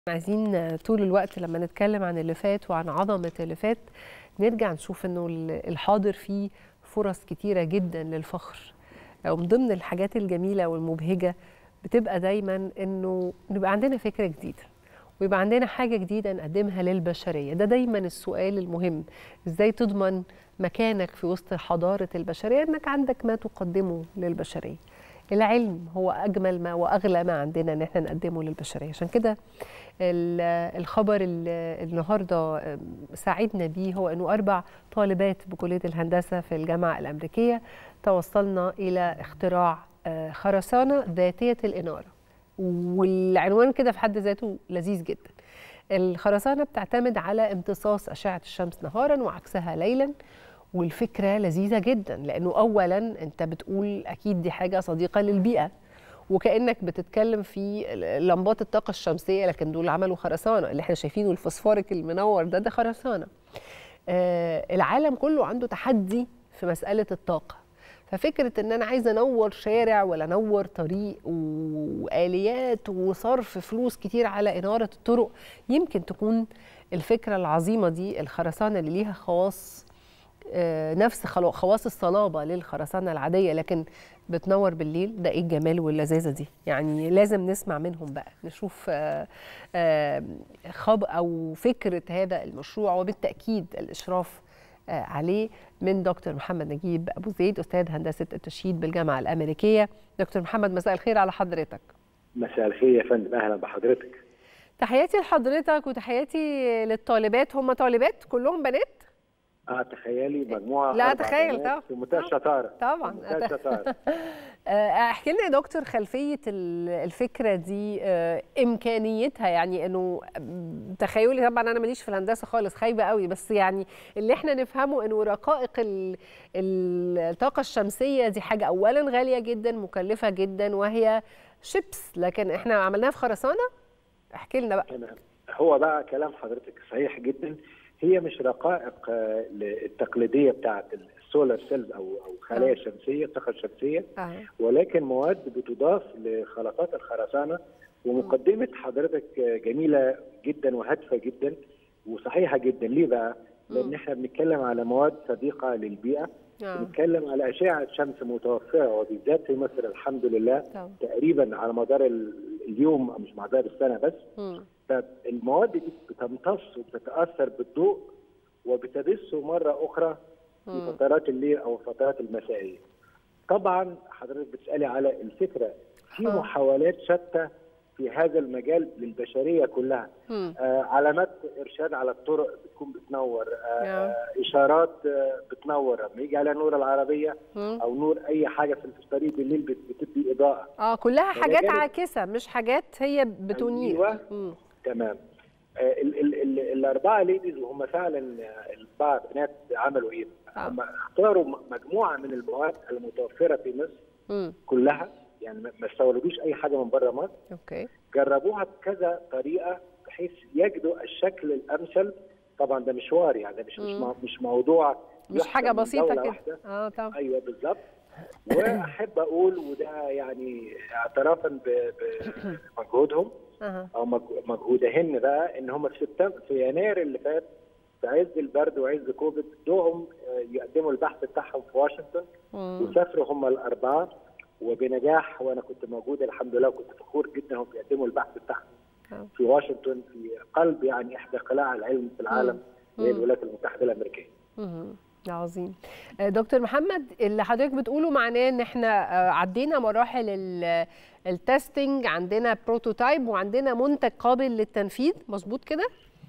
عايزين طول الوقت لما نتكلم عن اللي فات وعن عظمة اللي فات نرجع نشوف انه الحاضر فيه فرص كتيرة جدا للفخر ومن ضمن الحاجات الجميلة والمبهجة بتبقى دايما انه نبقى عندنا فكرة جديدة ويبقى عندنا حاجة جديدة نقدمها للبشرية ده دايما السؤال المهم ازاي تضمن مكانك في وسط حضارة البشرية انك عندك ما تقدمه للبشرية العلم هو اجمل ما واغلى ما عندنا ان احنا نقدمه للبشريه عشان كده الخبر النهارده ساعدنا بيه هو انه اربع طالبات بكليه الهندسه في الجامعه الامريكيه توصلنا الى اختراع خرسانه ذاتيه الاناره والعنوان كده في حد ذاته لذيذ جدا الخرسانه بتعتمد على امتصاص اشعه الشمس نهارا وعكسها ليلا والفكره لذيذه جدا لانه اولا انت بتقول اكيد دي حاجه صديقه للبيئه وكانك بتتكلم في لمبات الطاقه الشمسيه لكن دول عملوا خرسانه اللي احنا شايفينه الفوسفوريك المنور ده ده خرسانه آه العالم كله عنده تحدي في مساله الطاقه ففكره ان انا عايزه انور شارع ولا انور طريق واليات وصرف فلوس كتير على اناره الطرق يمكن تكون الفكره العظيمه دي الخرسانه اللي ليها خواص نفس خواص الصلابه للخرسانه العاديه لكن بتنور بالليل ده ايه الجمال واللذاذه دي يعني لازم نسمع منهم بقى نشوف خب او فكره هذا المشروع وبالتاكيد الاشراف عليه من دكتور محمد نجيب ابو زيد استاذ هندسه التشييد بالجامعه الامريكيه دكتور محمد مساء الخير على حضرتك مساء الخير يا فندم اهلا بحضرتك تحياتي لحضرتك وتحياتي للطالبات هم طالبات كلهم بنات اه تخيلي مجموعه لا تخيل طبعا في منتهى الشطاره طبعا منتهى الشطاره احكي لنا يا دكتور خلفيه الفكره دي امكانيتها يعني انه تخيلي طبعا انا ماليش في الهندسه خالص خايبه قوي بس يعني اللي احنا نفهمه انه رقائق الطاقه الشمسيه دي حاجه اولا غاليه جدا مكلفه جدا وهي شيبس لكن احنا عملناها في خرسانه احكي لنا بقى هو بقى كلام حضرتك صحيح جدا هي مش رقائق التقليديه بتاعت السولار سيلز او او خلايا شمسيه الطاقه الشمسيه آه. ولكن مواد بتضاف لخلطات الخرسانه ومقدمه حضرتك جميله جدا وهادفه جدا وصحيحه جدا ليه بقى؟ لان احنا بنتكلم على مواد صديقه للبيئه آه. بنتكلم على اشعه شمس متوفره وبالذات في مصر الحمد لله طبعا. تقريبا على مدار اليوم مش مدار السنه بس م. فالمواد دي بتمتص وبتتاثر بالضوء وبتدسه مره اخرى في فترات الليل او الفترات المسائيه. طبعا حضرتك بتسالي على الفكره في محاولات شتى في هذا المجال للبشريه كلها آه علامات ارشاد على الطرق بتكون بتنور آه اشارات آه بتنور لما يجي عليها نور العربيه مم. او نور اي حجه في الطريق بالليل بتدي اضاءه اه كلها حاجات عاكسه مش حاجات هي بتنير أيوة. تمام آه ال ال ال الاربعه ليديز وهم فعلا الاربعه بنات عملوا ايه؟ آه. هم اختاروا مجموعه من المواد المتوفره في مصر مم. كلها يعني ما استوردوش اي حاجه من بره مصر اوكي جربوها بكذا طريقه بحيث يجدوا الشكل الامثل طبعا ده مشوار يعني ده مش مم. مش موضوع مش حاجه بسيطه كده اه طبعا ايوه بالظبط واحب اقول وده يعني اعترافا بمجهودهم او مجهودهن بقى ان هم في سبتمبر في يناير اللي فات في عز البرد وعز كوفيد دوهم يقدموا البحث بتاعهم في واشنطن وسافروا هم الاربعه وبنجاح وانا كنت موجود الحمد لله وكنت فخور جدا هم بيقدموا البحث بتاعهم في واشنطن في قلب يعني احدى قلاع العلم في العالم هي الولايات المتحده الامريكيه. عظيم دكتور محمد اللي حضرتك بتقوله معناه ان احنا عدينا مراحل التستنج عندنا بروتوتايب وعندنا منتج قابل للتنفيذ مظبوط كده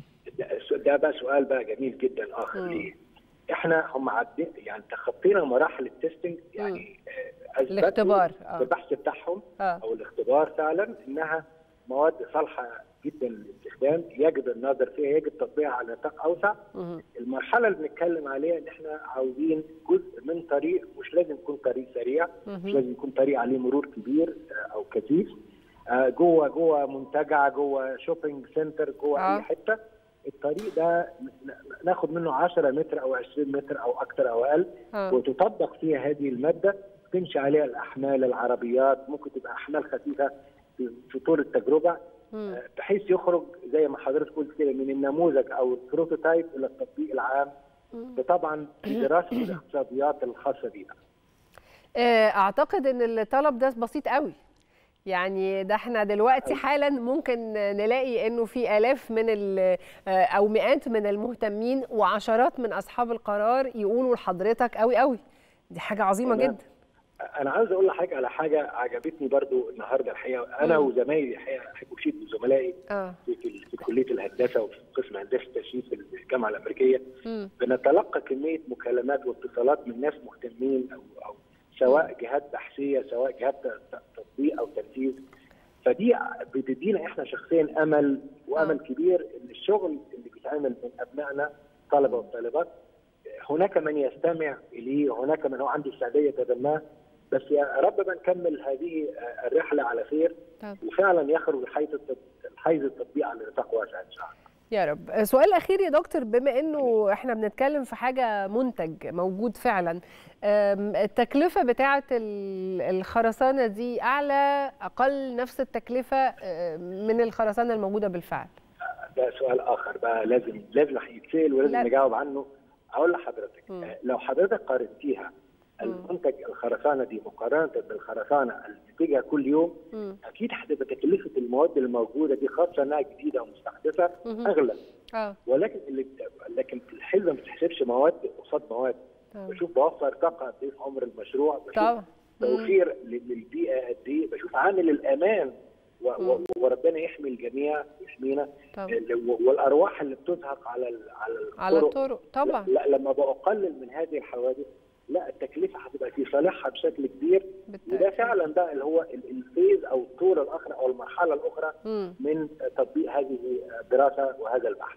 ده بقى سؤال بقى جميل جدا اخر ليه احنا هم عدين يعني تخطينا مراحل التستنج يعني الاختبار آه. البحث بتاعهم آه. او الاختبار فعلا انها مواد صالحه جدا للاستخدام يجب النظر فيها يجب تطبيقها على نطاق اوسع مه. المرحله اللي بنتكلم عليها ان احنا عاوزين جزء من طريق مش لازم يكون طريق سريع مه. مش لازم يكون طريق عليه مرور كبير او كثيف جوه جوه منتجع جوه شوبينج سنتر جوه آه. اي حته الطريق ده ناخد منه 10 متر او 20 متر او اكثر او اقل آه. وتطبق فيها هذه الماده تمشي عليها الاحمال العربيات ممكن تبقى احمال خفيفه في طول التجربه بحيث يخرج زي ما حضرتك قلت كده من النموذج او البروتوتايب الى التطبيق العام طبعا دراسه الاقتصاديات الخاصه بيها اعتقد ان الطلب ده بسيط قوي يعني ده احنا دلوقتي حالا ممكن نلاقي انه في الاف من او مئات من المهتمين وعشرات من اصحاب القرار يقولوا لحضرتك قوي قوي دي حاجه عظيمه أنا جدا انا عاوز اقول لحضرتك على حاجه عجبتني برضو النهارده الحقيقه انا مم. وزمايلي الحقيقه احب اشيد بزملائي اه في, في, في كليه الهندسه وفي قسم هندسه التشييد في الجامعه الامريكيه مم. بنتلقى كميه مكالمات واتصالات من ناس مهتمين او او سواء جهات بحثيه سواء جهات ت- تطبيق او تنفيذ فدي بتدينا احنا شخصيا امل وامل آه. كبير ان الشغل اللي بيتعمل من ابنائنا طلبه وطالبات هناك من يستمع اليه هناك من هو عنده استعداد يتبناه بس يا رب ما نكمل هذه الرحله على خير طب. وفعلا يخرج حيز التط- حيز التطبيق على نطاق واسع ان شاء الله يا رب سؤال اخير يا دكتور بما انه احنا بنتكلم في حاجه منتج موجود فعلا أم، التكلفه بتاعه ال- الخرسانه دي اعلى اقل نفس التكلفه أم، من الخرسانه الموجوده بالفعل ده سؤال اخر بقى لازم لازم يتسال ولازم لا. نجاوب عنه اقول لحضرتك مم. آه، لو حضرتك قارنتيها المنتج الخرسانه دي مقارنه بالخرسانه اللي بتيجي كل يوم مم. اكيد هتبقى تكلفه المواد الموجوده دي خاصه انها جديده ومستحدثه مهم. اغلى اه ولكن اللي لكن في الحلم ما بتحسبش مواد قصاد مواد طبعا بشوف بوفر طاقه قد ايه في عمر المشروع بشوف طبعا مم. توفير لل- للبيئه قد ايه بشوف عامل الامان و- و- مم. وربنا يحمي الجميع يحمينا طبعا ال- والارواح اللي بتزهق على ال- على على الطرق الطرق طبعا لا لما بقلل من هذه الحوادث لا التكلفه هتبقى في صالحها بشكل كبير وده بالتأكيد. فعلا ده اللي هو ال- الفيز او الطور الاخر او المرحله الاخرى مم. من تطبيق هذه الدراسه وهذا البحث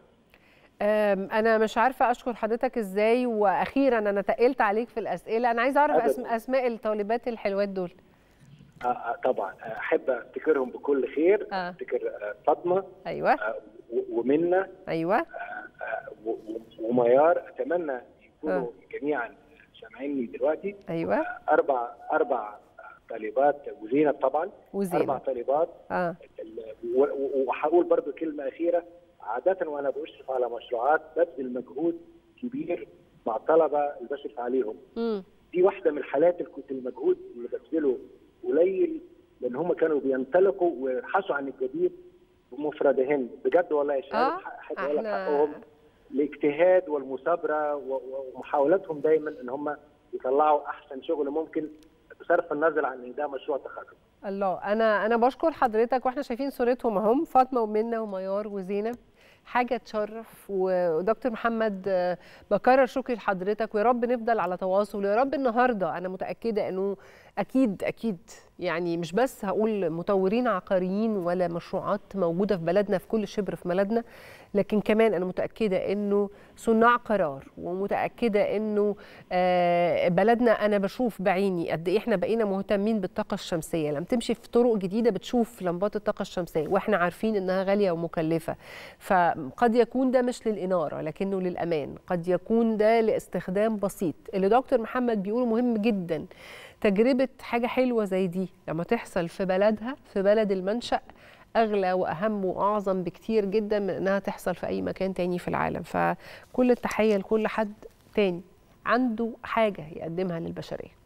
أم، انا مش عارفه اشكر حضرتك ازاي واخيرا انا تقلت عليك في الاسئله انا عايزه اعرف أبداً. أسم اسماء الطالبات الحلوات دول آه، آه، طبعا آه، احب افتكرهم بكل خير آه. افتكر آه، فاطمه ايوه آه، و- ومنى ايوه آه، و- و- وميار اتمنى يكونوا آه. جميعا سامعيني دلوقتي ايوه اربع اربع طالبات وزينب طبعا اربع وزينب طالبات اه ال- و- و- وهقول برضو كلمه اخيره عاده وانا بشرف على مشروعات ببذل مجهود كبير مع الطلبه اللي بشرف عليهم امم دي واحده من الحالات اللي كنت المجهود اللي ببذله قليل لان هم كانوا بينطلقوا ويبحثوا عن الجديد بمفردهن بجد والله يا آه، شباب احب اقول لك إحنا- حقهم الاجتهاد والمثابره و- و- ومحاولاتهم دايما ان هم يطلعوا احسن شغل ممكن بصرف النظر عن ان ده مشروع تخرج الله انا انا بشكر حضرتك واحنا شايفين صورتهم اهم فاطمه ومنى وميار وزينب حاجه تشرف ودكتور محمد آه، بكرر شكري لحضرتك ويا رب نفضل على تواصل ويا رب النهارده انا متاكده انه اكيد اكيد يعني مش بس هقول مطورين عقاريين ولا مشروعات موجوده في بلدنا في كل شبر في بلدنا لكن كمان انا متاكده انه صناع قرار ومتاكده انه آه، بلدنا انا بشوف بعيني قد ايه احنا بقينا مهتمين بالطاقه الشمسيه لما تمشي في طرق جديده بتشوف لمبات الطاقه الشمسيه واحنا عارفين انها غاليه ومكلفه فقد يكون ده مش للاناره لكنه للامان قد يكون ده لاستخدام بسيط اللي دكتور محمد بيقوله مهم جدا تجربه حاجه حلوه زي دي لما تحصل في بلدها في بلد المنشأ اغلى واهم واعظم بكتير جدا من انها تحصل في اي مكان تاني في العالم فكل التحيه لكل حد تاني عنده حاجه يقدمها للبشريه